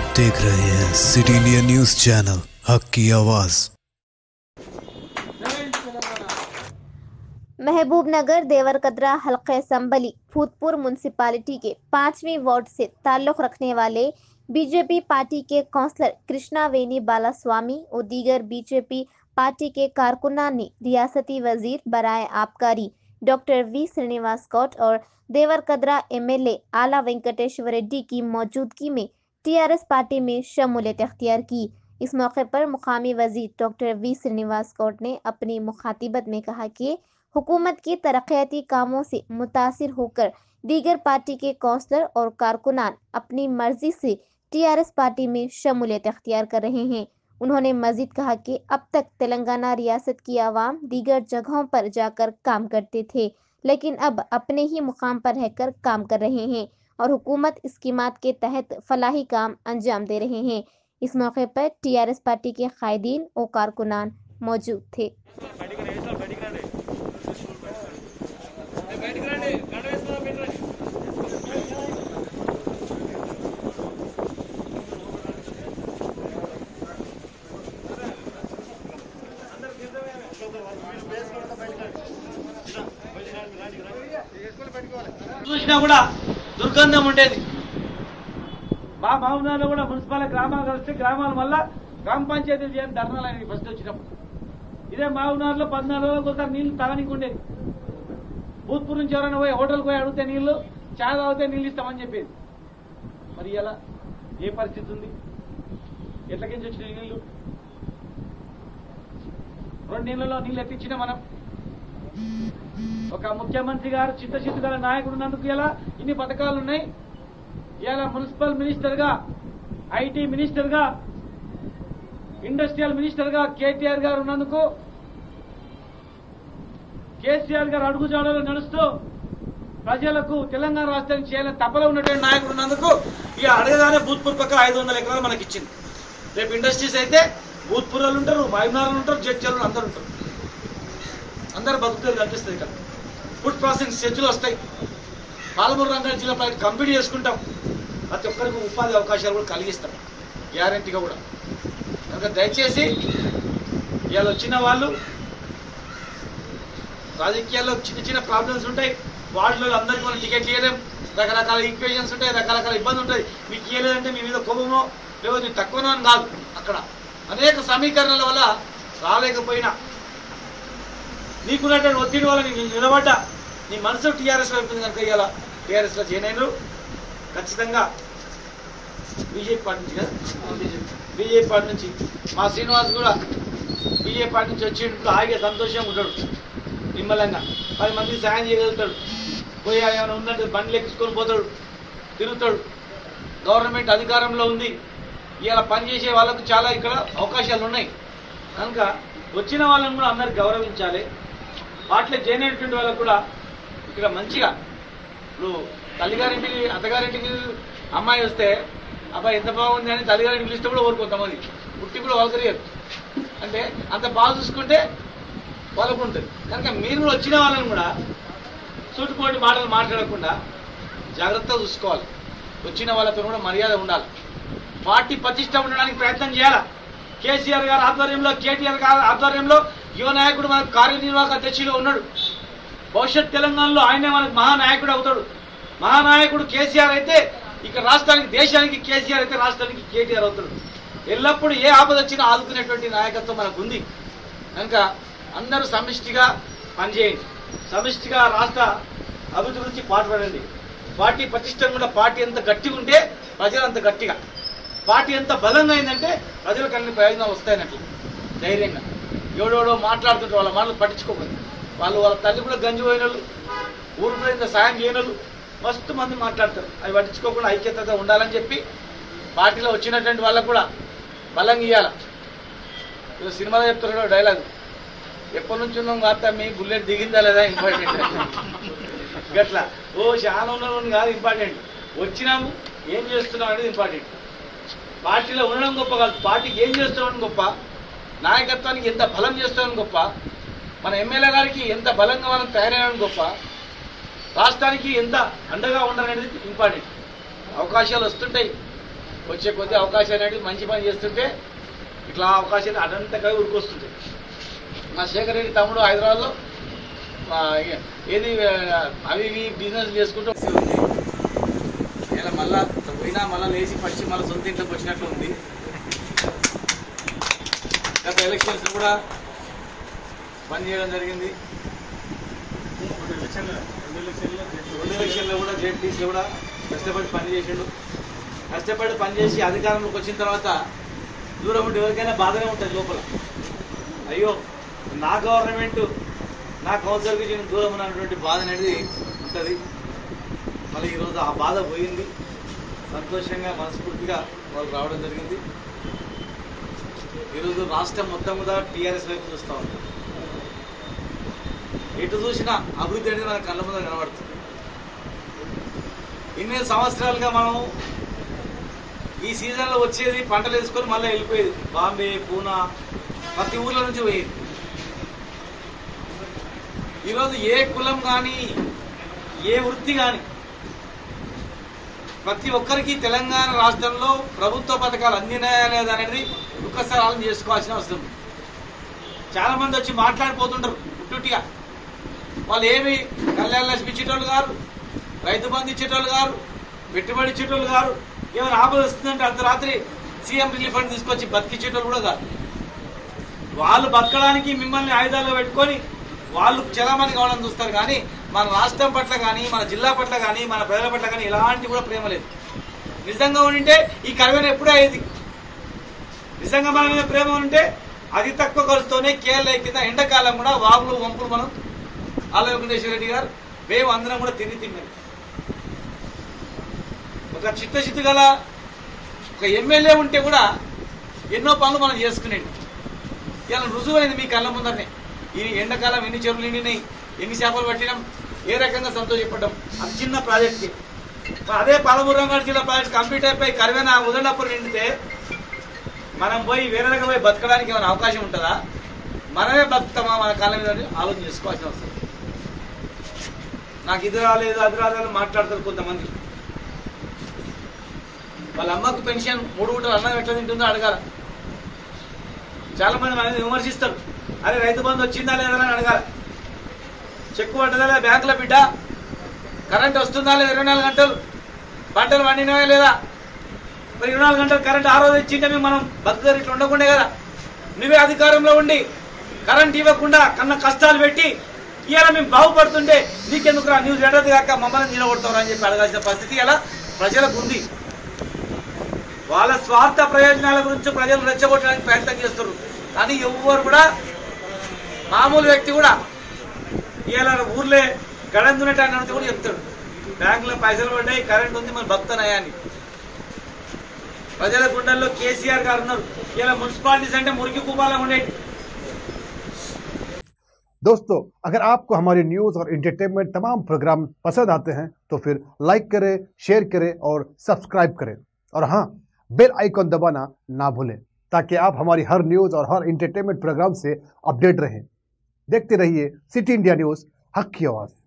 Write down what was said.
आप देख रहे हैं सिटी इंडिया न्यूज चैनल हक की आवाज़ महबूबनगर देवरकद्रा हल्के संबली भूतपूर्व म्यूनसिपालिटी के पांचवें वार्ड से ताल्लुक रखने वाले बीजेपी पार्टी के काउंसलर कृष्णा वेनी बालास्वामी और दीगर बीजेपी पार्टी के कारकुनान ने रियासती वजीर बराए आबकारी डॉक्टर वी श्रीनिवास कौट और देवरकद्रा एमएलए आला वेंकटेश्वर रेड्डी की मौजूदगी में टीआरएस पार्टी में शमूलियत अख्तियार की इस मौके पर मुकामी वजीर डॉक्टर वी श्रीनिवास कौट ने अपनी मुखातिबत में कहा कि हुकूमत की तरक्याती कामों से मुतासर होकर दीगर पार्टी के कौंसलर और कारकुनान अपनी मर्जी से टीआरएस पार्टी में शमूलियत अख्तियार कर रहे हैं उन्होंने मजीद कहा कि अब तक तेलंगाना रियासत की आवाम दीगर जगहों पर जाकर काम करते थे लेकिन अब अपने ही मुकाम पर रहकर काम कर रहे हैं और हुकूमत स्कीमात के तहत फलाही काम अंजाम दे रहे हैं इस मौके पर टीआरएस पार्टी के कायदीन और कारकुनान मौजूद थे చూసినా కూడా దుర్గంధం ఉండేది మా మామూలు కూడా మున్సిపల్ గ్రామాలు కలిస్తే గ్రామాల వల్ల గ్రామ పంచాయతీలు చేయని ధర్నాలు అయినాయి ఫస్ట్ వచ్చినప్పుడు ఇదే మామూలులో పద్నాలుగు రోజులకు ఒకసారి నీళ్లు తాగనికి ఉండేది భూత్పూర్ నుంచి ఎవరైనా పోయి హోటల్కి పోయి అడిగితే నీళ్లు చాయ్ తాగితే నీళ్ళు ఇస్తామని చెప్పేది మరి ఎలా ఏ పరిస్థితి ఉంది ఎట్లకించి వచ్చిన నీళ్లు రెండు నీళ్ళలో నీళ్ళు ఎత్తిచ్చిన మనం ఒక ముఖ్యమంత్రి గారు చిత్తశుద్ధి గల నాయకుడు ఉన్నందుకు ఇలా ఇన్ని పథకాలు ఉన్నాయి ఇలా మున్సిపల్ మినిస్టర్ గా ఐటీ మినిస్టర్ గా ఇండస్ట్రియల్ మినిస్టర్ గా కేటీఆర్ గారు ఉన్నందుకు కేసీఆర్ గారు అడుగుజాడలో నడుస్తూ ప్రజలకు తెలంగాణ రాష్ట్రానికి చేయాలని తప్పలో ఉన్నటువంటి నాయకుడు ఉన్నందుకు ఇక అడగగానే భూత్పూర్ పక్క ఐదు వందల ఎకరాలు మనకి ఇచ్చింది రేపు ఇండస్ట్రీస్ అయితే భూత్పూర్ వాళ్ళు ఉంటారు మైనార్లు ఉంటారు జడ్చర్లు అందరూ ఉంటారు అందరు బతుకుతారు కనిపిస్తుంది ఇక్కడ ఫుడ్ ప్రాసెసింగ్ సెచ్చులు వస్తాయి పాలమూరు రంగారెడ్డి జిల్లా పైన కంప్లీట్ చేసుకుంటాం ప్రతి ఒక్కరికి ఉపాధి అవకాశాలు కూడా కలిగిస్తాం గ్యారంటీగా కూడా కనుక దయచేసి ఇవాళ వచ్చిన వాళ్ళు రాజకీయాల్లో చిన్న చిన్న ప్రాబ్లమ్స్ ఉంటాయి వార్డులో అందరికీ మనం టికెట్ ఇవ్వలేం రకరకాల ఈక్వేషన్స్ ఉంటాయి రకరకాల ఇబ్బంది ఉంటుంది మీకు ఇవ్వలేదంటే మీ మీద కోపమో లేకపోతే మీరు తక్కువనో అని కాదు అక్కడ అనేక సమీకరణల వల్ల రాలేకపోయినా నీకున్నటువంటి ఒత్తిడి వల్ల నీకు నిలబడ్డా నీ మనసు టీఆర్ఎస్ వైపు ఉంది కనుక ఇవాళ టీఆర్ఎస్ లో జాయిన్ అయినారు ఖచ్చితంగా బీజేపీ పార్టీ నుంచి కదా బీజేపీ పార్టీ నుంచి మా శ్రీనివాస్ కూడా బీజేపీ పార్టీ నుంచి వచ్చేటప్పుడు హాయిగా సంతోషంగా ఉంటాడు నిమ్మలంగా పది మందికి సాయం చేయగలుగుతాడు పోయి ఏమైనా ఉన్నట్టు బండ్లు ఎక్కించుకొని పోతాడు తిరుగుతాడు గవర్నమెంట్ అధికారంలో ఉంది ఇవాళ పనిచేసే వాళ్ళకు చాలా ఇక్కడ అవకాశాలు ఉన్నాయి కనుక వచ్చిన వాళ్ళని కూడా అందరు గౌరవించాలి వాటిలో జాయిన్ అయినటువంటి వాళ్ళకు కూడా ఇక్కడ మంచిగా ఇప్పుడు తల్లిగారింటికి అత్తగారింటికి అమ్మాయి వస్తే అబ్బాయి ఎంత బాగుంది అని తల్లిగారింటికి పిలిస్తే కూడా ఊరు కొంతమంది పుట్టి కూడా వాళ్ళకరియరు అంటే అంత బాగా చూసుకుంటే వాళ్ళకు ఉంటుంది కనుక మీరు కూడా వచ్చిన వాళ్ళని కూడా సూటిపోటి మాటలు మాట్లాడకుండా జాగ్రత్తగా చూసుకోవాలి వచ్చిన వాళ్ళతో కూడా మర్యాద ఉండాలి పార్టీ పటిష్టం ఉండడానికి ప్రయత్నం చేయాలి కేసీఆర్ గారి ఆధ్వర్యంలో కేటీఆర్ గారి ఆధ్వర్యంలో యువ నాయకుడు మనకు కార్యనిర్వాహక అధ్యక్షులు ఉన్నాడు భవిష్యత్ తెలంగాణలో ఆయనే మనకు మహానాయకుడు అవుతాడు మహానాయకుడు కేసీఆర్ అయితే ఇక రాష్ట్రానికి దేశానికి కేసీఆర్ అయితే రాష్ట్రానికి కేటీఆర్ అవుతాడు ఎల్లప్పుడూ ఏ ఆపద వచ్చినా ఆదుకునేటువంటి నాయకత్వం మనకు ఉంది కనుక అందరూ సమిష్టిగా పనిచేయండి సమిష్టిగా రాష్ట్ర అభివృద్ధి గురించి పాటుపడండి పార్టీ ప్రతిష్టం కూడా పార్టీ ఎంత గట్టిగా ఉంటే ప్రజలు అంత గట్టిగా పార్టీ ఎంత బలంగా అయిందంటే ప్రజలకు అన్ని ప్రయోజనాలు వస్తాయన్నట్లు ధైర్యంగా ఎవడెవడో మాట్లాడుతుంటే వాళ్ళ మాటలు పట్టించుకోకూడదు వాళ్ళు వాళ్ళ తల్లి కూడా గంజి పోయిన వాళ్ళు ఊరు ఇంత సాయం చేయని వాళ్ళు మస్తు మంది మాట్లాడతారు అవి పట్టించుకోకుండా ఐక్యతగా ఉండాలని చెప్పి పార్టీలో వచ్చినటువంటి వాళ్ళకు కూడా బలంగా ఇవ్వాలి ఇది సినిమాలో చెప్తున్నాడు డైలాగ్ ఎప్పటి నుంచి ఉన్నాం కాస్త మీ బుల్లెట్ దిగిందా లేదా ఇంపార్టెంట్ గట్లా ఓ చాలా ఉన్నాం కాదు ఇంపార్టెంట్ వచ్చినాము ఏం చేస్తున్నాం అనేది ఇంపార్టెంట్ పార్టీలో ఉండడం గొప్ప కాదు పార్టీకి ఏం చేస్తామని గొప్ప నాయకత్వానికి ఎంత బలం చేస్తామని గొప్ప మన ఎమ్మెల్యే గారికి ఎంత బలంగా మనం తయారయ్యడం గొప్ప రాష్ట్రానికి ఎంత అండగా ఉండాలనేది ఇంపార్టెంట్ అవకాశాలు వస్తుంటాయి వచ్చే కొద్ది అవకాశాలు అనేది మంచి పని చేస్తుంటే ఇట్లా అవకాశాలు అనంతగా ఉరికొస్తుంటాయి మా శేఖర్ రెడ్డి తమ్ముడు హైదరాబాద్లో ఆ, ఏది ఆ, అవి ఇవి బిజినెస్ చేసుకుంటూ ఉంది ఇలా మళ్ళా పోయినా మళ్ళా లేచి పచ్చి మళ్ళీ సొంత ఇంట్లోకి వచ్చినట్లు ఉంది గత ఎలక్షన్స్ కూడా పనిచేయడం జరిగింది రెండు ఎలక్షన్లో కూడా జెడ్పీసీ కూడా కష్టపడి పనిచేసిండు కష్టపడి పనిచేసి అధికారంలోకి వచ్చిన తర్వాత దూరం ఉంటే ఎవరికైనా బాధనే ఉంటుంది లోపల అయ్యో నా గవర్నమెంట్ నా కౌన్సిలర్కి నేను దూరం ఉన్నటువంటి బాధ అనేది ఉంటుంది మళ్ళీ ఈరోజు ఆ బాధ పోయింది సంతోషంగా మనస్ఫూర్తిగా వాళ్ళు రావడం జరిగింది ఈరోజు రాష్ట్రం మొత్తం కూడా టీఆర్ఎస్ వైపు చూస్తూ ఉంది ఎటు చూసినా అభివృద్ధి అనేది మన కళ్ళ ముందర కనబడుతుంది ఇన్ని సంవత్సరాలుగా మనం ఈ సీజన్లో వచ్చేది పంటలు వేసుకొని మళ్ళీ వెళ్ళిపోయేది బాంబే పూనా ప్రతి ఊర్ల నుంచి పోయేది ఈరోజు ఏ కులం కానీ ఏ వృత్తి కానీ ప్రతి ఒక్కరికి తెలంగాణ రాష్ట్రంలో ప్రభుత్వ పథకాలు అందినాయా లేదా అనేది ఒక్కసారి ఆలోచన చేసుకోవాల్సిన అవసరం ఉంది. చాలా మంది వచ్చి మాట్లాడిపోతుంటారు పుట్టుటిగా వాళ్ళు ఏమి కళ్యాణ లక్ష్మి ఇచ్చేటోళ్ళు గారు రైతు బంధు ఇచ్చేటోళ్ళు గారు పెట్టుబడి ఇచ్చేటోళ్ళు గారు ఏమైనా ఆపద వస్తుందంటే అర్ధరాత్రి సీఎం రిలీఫ్ ఫండ్ తీసుకొచ్చి బతికిచ్చేటోళ్ళు కూడా కాదు వాళ్ళు బతకడానికి మిమ్మల్ని ఆయుధాల్లో పెట్టుకొని వాళ్ళు చలమని కావడం చూస్తారు కానీ మన రాష్ట్రం పట్ల కానీ మన జిల్లా పట్ల కానీ మన ప్రజల పట్ల కానీ ఎలాంటి కూడా ప్రేమ లేదు నిజంగా ఉంటే ఈ కరువుని ఎప్పుడే అయ్యేది నిజంగా మన మీద ప్రేమ ఉంటే అతి తక్కువ ఖర్చుతోనే కేరళ కింద ఎండాకాలం కూడా వాగులు వంపులు మనం ఆలయ వెంకటేశ్వర రెడ్డి గారు మేము అందరం కూడా తిని తిన్నాం ఒక చిత్తశుద్ధి గల ఒక ఎమ్మెల్యే ఉంటే కూడా ఎన్నో పనులు మనం చేసుకునేది ఇలా రుజువైంది మీ కళ్ళ ముందరనే ఈ ఎండాకాలం ఎన్ని చెరువులు నిండినాయి ఎన్ని చేపలు పట్టినాం ఏ రకంగా సంతోషపడ్డాం అది చిన్న ప్రాజెక్ట్కి అదే పదమూడు రంగారెడ్డి జిల్లా ప్రాజెక్ట్ కంప్లీట్ అయిపోయి కరివేన ఉదలప్పుడు నిండితే మనం పోయి వేరే రకంగా పోయి బతకడానికి ఏమైనా అవకాశం ఉంటుందా మనమే బతుకుతామా మన కాళ్ళ మీద అని ఆలోచన చేసుకోవాల్సిన అవసరం నాకు ఇది రాలేదు అది రాలేదు మాట్లాడతారు కొంతమంది వాళ్ళ అమ్మకు పెన్షన్ మూడు గుంటలు అన్నం ఎట్లా తింటుందో అడగాల చాలా మంది మనల్ని విమర్శిస్తారు అరే రైతు బంధు వచ్చిందా లేదా అని అడగాల చెక్కు పడ్డదా లేదా బ్యాంకులో బిడ్డ కరెంట్ వస్తుందా లేదా ఇరవై నాలుగు గంటలు పంటలు పండినవే లేదా మరి ఇరవై నాలుగు గంటలు కరెంట్ ఆ రోజు ఇచ్చింటే మేము మనం బతుకుదారు ఇట్లా ఉండకుండే కదా నువ్వే అధికారంలో ఉండి కరెంట్ ఇవ్వకుండా కన్న కష్టాలు పెట్టి ఇవాళ మేము బాగుపడుతుంటే నీకెందుకు రా న్యూస్ ఎడదు కాక మమ్మల్ని నిలబడతావు అని చెప్పి అడగాల్సిన పరిస్థితి ఇలా ప్రజలకు ఉంది వాళ్ళ స్వార్థ ప్రయోజనాల గురించి ప్రజలు రెచ్చగొట్టడానికి ప్రయత్నం చేస్తారు కానీ ఎవ్వరు కూడా మామూలు వ్యక్తి కూడా ఇవాళ ఊర్లే గడందునట్టు అన్నట్టు కూడా చెప్తాడు బ్యాంకులో పైసలు పడ్డాయి కరెంట్ ఉంది మన భక్తనయా అని ప్రజల గుండెల్లో కేసీఆర్ గారు ఉన్నారు ఇలా మున్సిపాలిటీస్ అంటే మురికి కుపాలం ఉండేవి दोस्तों अगर आपको हमारी न्यूज़ और इंटरटेनमेंट तमाम प्रोग्राम पसंद आते हैं तो फिर लाइक करें शेयर करें और सब्सक्राइब करें और हाँ बेल आइकॉन दबाना ना भूलें ताकि आप हमारी हर न्यूज़ और हर इंटरटेनमेंट प्रोग्राम से अपडेट रहें देखते रहिए सिटी इंडिया न्यूज़ हक की आवाज़